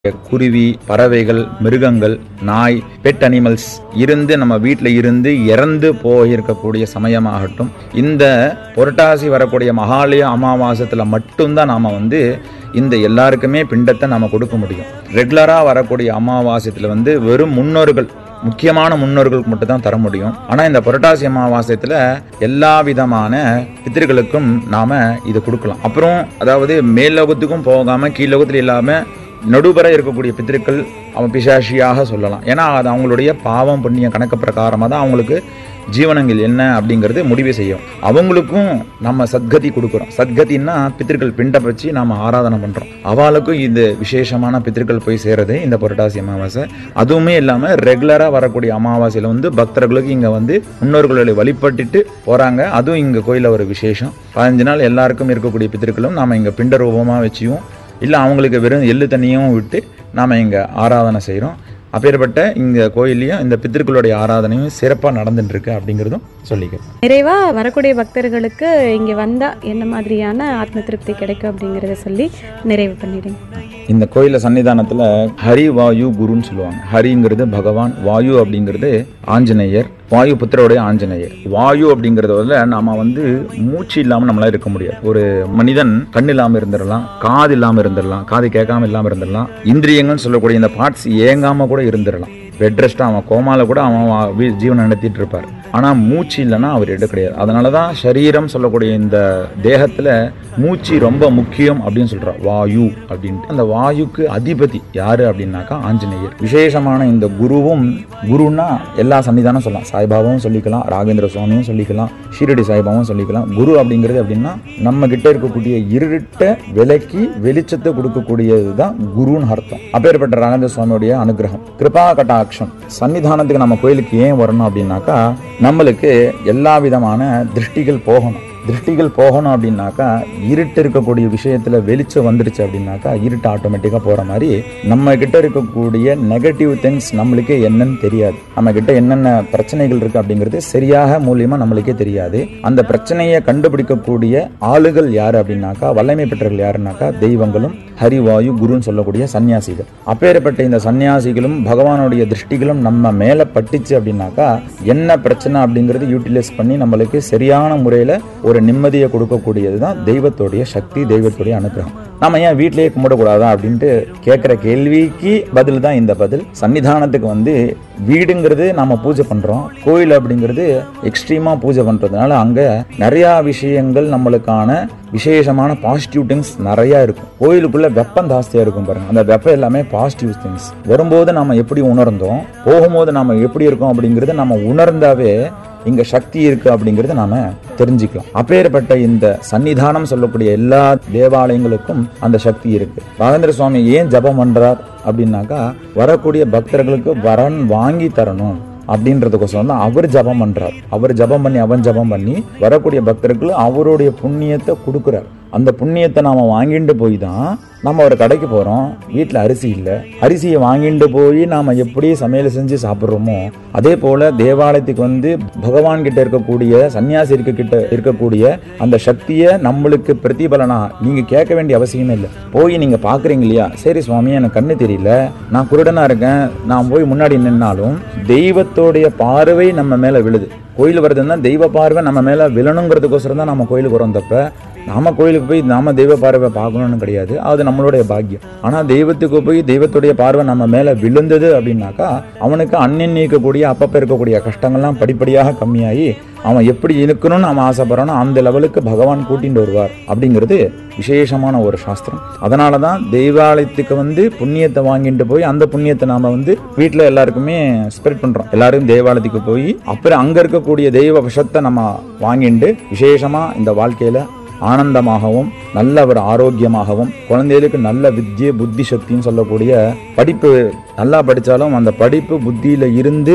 குருவி பறவைகள் மிருகங்கள் நாய் பெட் அனிமல்ஸ் இருந்து நம்ம வீட்டில் இருந்து இறந்து போயிருக்கக்கூடிய சமயமாகட்டும் இந்த புரட்டாசி வரக்கூடிய மகாலய அமாவாசத்தில் மட்டும்தான் நாம் வந்து இந்த எல்லாருக்குமே பிண்டத்தை நாம் கொடுக்க முடியும் ரெகுலராக வரக்கூடிய அமாவாசத்தில் வந்து வெறும் முன்னோர்கள் முக்கியமான முன்னோர்களுக்கு மட்டும் தான் தர முடியும் ஆனால் இந்த புரட்டாசி அமாவாசையில் எல்லா விதமான பித்திருக்களுக்கும் நாம் இது கொடுக்கலாம் அப்புறம் அதாவது மேல்லோகத்துக்கும் போகாமல் கீழோகத்தில் இல்லாமல் நடுபெற இருக்கக்கூடிய பித்திருக்கள் அவன் பிசாசியாக சொல்லலாம் ஏன்னா அது அவங்களுடைய பாவம் புண்ணியம் கணக்கு பிரகாரமாக தான் அவங்களுக்கு ஜீவனங்கள் என்ன அப்படிங்கிறது முடிவு செய்யும் அவங்களுக்கும் நம்ம சத்கதி கொடுக்குறோம் சத்கதின்னா பித்திருக்கள் பிண்டை வச்சு நம்ம ஆராதனை பண்ணுறோம் அவளுக்கும் இது விசேஷமான பித்திருக்கள் போய் சேருது இந்த புரட்டாசி அமாவாசை அதுவுமே இல்லாமல் ரெகுலராக வரக்கூடிய அமாவாசையில் வந்து பக்தர்களுக்கு இங்கே வந்து முன்னோர்களை வழிபட்டுட்டு போகிறாங்க அதுவும் இங்கே கோயிலில் ஒரு விசேஷம் பதினஞ்சு நாள் எல்லாருக்கும் இருக்கக்கூடிய பித்திருக்களும் நாம் இங்கே பிண்ட ரூபமாக வச்சியும் இல்லை அவங்களுக்கு வெறும் எள்ளு தண்ணியும் விட்டு நாம் இங்கே ஆராதனை செய்கிறோம் அப்பேற்பட்ட இந்த கோயில்லையும் இந்த பித்திருக்களுடைய ஆராதனையும் சிறப்பாக நடந்துட்டு இருக்கு அப்படிங்கிறதும் சொல்லிக்கிறேன் நிறைவா வரக்கூடிய பக்தர்களுக்கு இங்கே வந்தால் என்ன மாதிரியான ஆத்ம திருப்தி கிடைக்கும் அப்படிங்கிறத சொல்லி நிறைவு பண்ணிடுங்க இந்த கோயில சன்னிதானத்தில் ஹரி வாயு குருன்னு சொல்லுவாங்க ஹரிங்கிறது பகவான் வாயு அப்படிங்கிறது ஆஞ்சநேயர் வாயு புத்திரோடைய ஆஞ்சநேயர் வாயு அப்படிங்கிறத வந்து நாம வந்து மூச்சு இல்லாமல் நம்மளால இருக்க முடியாது ஒரு மனிதன் கண் இல்லாமல் இருந்துடலாம் காது இல்லாமல் இருந்துடலாம் காது கேட்காம இல்லாமல் இருந்துடலாம் இந்திரியங்கள்னு சொல்லக்கூடிய இந்த பார்ட்ஸ் ஏங்காம கூட இருந்துடலாம் பெட் ரெஸ்ட்டாக அவன் கோமால கூட அவன் வா- வீ- ஜீவனை நடத்திட்டு இருப்பார் ஆனால் மூச்சு இல்லைன்னா அவர் எடு கிடையாது அதனால தான் சரீரம் சொல்லக்கூடிய இந்த தேகத்தில் மூச்சு ரொம்ப முக்கியம் அப்படின்னு சொல்கிறார் வாயு அப்படின்ட்டு அந்த வாயுக்கு அதிபதி யாரு அப்படின்னாக்கா ஆஞ்சநேயர் விசேஷமான இந்த குருவும் குருன்னா எல்லா சன்னிதானம் சொல்லலாம் சாய்பாபாவும் சொல்லிக்கலாம் ராகேந்திர சுவாமியும் சொல்லிக்கலாம் ஷீரடி சாய்பாபாவும் சொல்லிக்கலாம் குரு அப்படிங்கிறது அப்படின்னா நம்ம கிட்ட இருக்கக்கூடிய இருட்டை விலக்கி வெளிச்சத்தை கொடுக்கக்கூடியது தான் குருன்னு அர்த்தம் அப்பேற்பட்ட ராகேந்திர சுவாமியுடைய அனுகிரகம் கிருபா கட்டாட்சம் சன்னிதானத்துக்கு நம்ம கோயிலுக்கு ஏன் வரணும் அப்படின்னாக்கா நம்மளுக்கு எல்லா விதமான திருஷ்டிகள் போகணும் திருஷ்டிகள் போகணும் அப்படின்னாக்கா இருட்டு இருக்கக்கூடிய விஷயத்துல வெளிச்சம் வந்துருச்சு அப்படின்னாக்கா இருட்டு ஆட்டோமேட்டிக்காக போற மாதிரி நம்ம கிட்ட இருக்கக்கூடிய நெகட்டிவ் திங்ஸ் நம்மளுக்கே என்னன்னு தெரியாது நம்ம கிட்ட என்னென்ன பிரச்சனைகள் இருக்கு அப்படிங்கிறது சரியாக மூலியமா நம்மளுக்கே தெரியாது அந்த பிரச்சனையை கண்டுபிடிக்கக்கூடிய ஆளுகள் யாரு அப்படின்னாக்கா வல்லமை பெற்றவர்கள் யாருன்னாக்கா தெய்வங்களும் ஹரிவாயு குருன்னு சொல்லக்கூடிய சன்னியாசிகள் அப்பேற்பட்ட இந்த சன்னியாசிகளும் பகவானுடைய திருஷ்டிகளும் நம்ம மேல பட்டுச்சு அப்படின்னாக்கா என்ன பிரச்சனை அப்படிங்கிறது யூட்டிலைஸ் பண்ணி நம்மளுக்கு சரியான முறையில ஒரு நிம்மதியை கொடுக்கக்கூடியது தான் தெய்வத்தோடைய சக்தி தெய்வத்துடைய அனுகிரகம் நம்ம ஏன் வீட்டிலேயே கும்பிடக்கூடாதா அப்படின்ட்டு கேட்குற கேள்விக்கு பதில் தான் இந்த பதில் சன்னிதானத்துக்கு வந்து வீடுங்கிறது நம்ம பூஜை பண்றோம் கோயில் அப்படிங்கிறது எக்ஸ்ட்ரீமா பூஜை பண்றதுனால அங்க நிறைய விஷயங்கள் நம்மளுக்கான விசேஷமான பாசிட்டிவ் திங்ஸ் நிறைய இருக்கும் கோயிலுக்குள்ள வெப்பம் ஜாஸ்தியா இருக்கும் பாருங்க அந்த வெப்பம் எல்லாமே பாசிட்டிவ் திங்ஸ் வரும்போது நம்ம எப்படி உணர்ந்தோம் போகும்போது நம்ம எப்படி இருக்கோம் அப்படிங்கறத நம்ம உணர்ந்தாவே இங்க சக்தி இருக்கு அப்படிங்கறத நாம தெரிஞ்சுக்கலாம் அப்பேற்பட்ட இந்த சன்னிதானம் சொல்லக்கூடிய எல்லா தேவாலயங்களுக்கும் அந்த சக்தி இருக்கு ராகேந்திர சுவாமி ஏன் ஜபம் பண்றார் அப்படின்னாக்கா வரக்கூடிய பக்தர்களுக்கு வரன் வாங்கி தரணும் அப்படின்றதுக்கோசரம் தான் அவர் ஜபம் பண்றார் அவர் ஜபம் பண்ணி அவன் ஜபம் பண்ணி வரக்கூடிய பக்தர்களுக்கு அவருடைய புண்ணியத்தை கொடுக்குறார் அந்த புண்ணியத்தை நாம வாங்கிட்டு போய் தான் நம்ம ஒரு கடைக்கு போறோம் வீட்டில் அரிசி இல்லை அரிசியை வாங்கிட்டு போய் நாம எப்படி சமையல் செஞ்சு சாப்பிட்றோமோ அதே போல தேவாலயத்துக்கு வந்து பகவான் கிட்ட இருக்கக்கூடிய சன்னியாசி இருக்க கிட்ட இருக்கக்கூடிய அந்த சக்தியை நம்மளுக்கு பிரதிபலனா நீங்க கேட்க வேண்டிய அவசியமே இல்லை போய் நீங்க பாக்குறீங்க இல்லையா சரி சுவாமி எனக்கு கண்ணு தெரியல நான் குருடனா இருக்கேன் நான் போய் முன்னாடி நின்னாலும் தெய்வத்தோடைய பார்வை நம்ம மேல விழுது கோயில் வருதுன்னா தெய்வ பார்வை நம்ம மேல விழணுங்கிறதுக்கோசரம் தான் நம்ம கோயிலுக்கு வரோம் தப்ப நாம கோயிலுக்கு போய் நாம தெய்வ பார்வை பார்க்கணும்னு கிடையாது அது நம்மளுடைய பாக்கியம் ஆனா தெய்வத்துக்கு போய் தெய்வத்துடைய பார்வை நம்ம மேல விழுந்தது அப்படின்னாக்கா அவனுக்கு அண்ணன் நீக்கக்கூடிய அப்பப்ப இருக்கக்கூடிய கஷ்டங்கள்லாம் படிப்படியாக கம்மியாகி அவன் எப்படி இருக்கணும்னு அவன் ஆசைப்படுறானோ அந்த லெவலுக்கு பகவான் கூட்டிட்டு வருவார் அப்படிங்கிறது விசேஷமான ஒரு சாஸ்திரம் அதனால தான் தெய்வாலயத்துக்கு வந்து புண்ணியத்தை வாங்கிட்டு போய் அந்த புண்ணியத்தை நாம வந்து வீட்டில் எல்லாருக்குமே ஸ்ப்ரெட் பண்றோம் எல்லாரும் தேவாலயத்துக்கு போய் அப்புறம் அங்க இருக்கக்கூடிய தெய்வ விஷத்தை நம்ம வாங்கிட்டு விசேஷமா இந்த வாழ்க்கையில ஆனந்தமாகவும் நல்ல ஒரு ஆரோக்கியமாகவும் குழந்தைகளுக்கு நல்ல வித்யை புத்தி சக்தின்னு சொல்லக்கூடிய படிப்பு நல்லா படித்தாலும் அந்த படிப்பு புத்தியில் இருந்து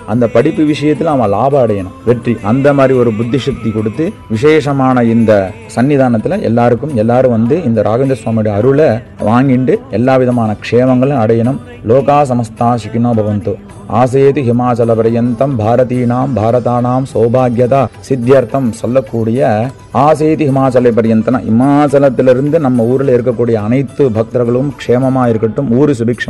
அந்த படிப்பு விஷயத்துல அவன் லாபம் அடையணும் வெற்றி அந்த மாதிரி ஒரு புத்தி சக்தி கொடுத்து விசேஷமான இந்த சன்னிதானத்துல எல்லாருக்கும் எல்லாரும் வந்து இந்த ராகவேந்திர சுவாமியோட அருளை வாங்கிண்டு எல்லா விதமான க்ஷேமங்களும் அடையணும் லோகா சமஸ்தா சுகினோ பவந்து ஆசேது ஹிமாச்சல பர்யந்தம் பாரதீனாம் பாரதானாம் சௌபாகியதா சித்தியர்த்தம் சொல்லக்கூடிய ஆசேதி ஹிமாச்சல பர்யந்தனா இமாச்சலத்திலிருந்து நம்ம ஊர்ல இருக்கக்கூடிய அனைத்து பக்தர்களும் க்ஷேமமா இருக்கட்டும் ஊரு சுபிக்ஷம்